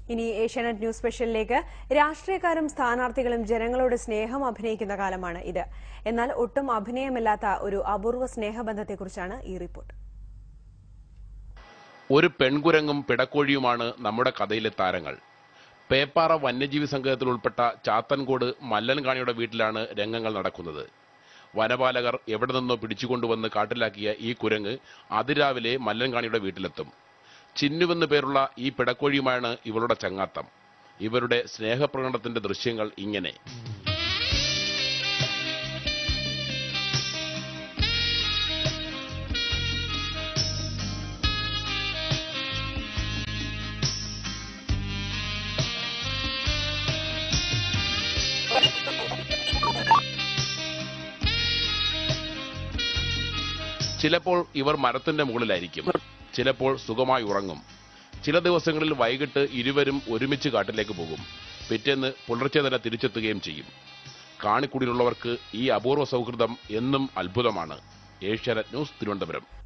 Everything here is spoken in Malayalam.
ഇനി ഏഷ്യാനെറ്റ് ന്യൂസ് സ്പെഷ്യലിലേക്ക് രാഷ്ട്രീയക്കാരും സ്ഥാനാർത്ഥികളും ജനങ്ങളോട് സ്നേഹം അഭിനയിക്കുന്ന കാലമാണ് ഇത് എന്നാൽ ഒട്ടും അഭിനയമില്ലാത്ത ഒരു അപൂർവ സ്നേഹബന്ധത്തെക്കുറിച്ചാണ് ഈ റിപ്പോർട്ട് ഒരു പെൺകുരങ്ങും പിടക്കോഴിയുമാണ് നമ്മുടെ കഥയിലെ താരങ്ങൾ പേപ്പാറ വന്യജീവി സംഘത്തിൽ ഉൾപ്പെട്ട ചാത്തൻകോട് മല്ലൻകാണിയുടെ വീട്ടിലാണ് രംഗങ്ങൾ നടക്കുന്നത് വനപാലകർ എവിടെ നിന്നോ പിടിച്ചുകൊണ്ടുവന്ന് കാട്ടിലാക്കിയ ഈ കുരങ്ങ് അതിരാവിലെ മല്ലൻകാണിയുടെ വീട്ടിലെത്തും ചിന്നുവെന്ന് പേരുള്ള ഈ പിടക്കോഴിയുമാണ് ഇവളുടെ ചങ്ങാത്തം ഇവരുടെ സ്നേഹപ്രകടനത്തിന്റെ ദൃശ്യങ്ങൾ ഇങ്ങനെ ചിലപ്പോൾ ഇവർ മരത്തിന്റെ മുകളിലായിരിക്കും ചിലപ്പോൾ സുഖമായി ഉറങ്ങും ചില ദിവസങ്ങളിൽ വൈകിട്ട് ഇരുവരും ഒരുമിച്ച് കാട്ടിലേക്ക് പോകും പിറ്റേന്ന് പുലർച്ചെ തന്നെ തിരിച്ചെത്തുകയും ചെയ്യും കാണിക്കുടിയിലുള്ളവർക്ക് ഈ അപൂർവ സൗഹൃദം എന്നും അത്ഭുതമാണ് ഏഷ്യാനെറ്റ് ന്യൂസ് തിരുവനന്തപുരം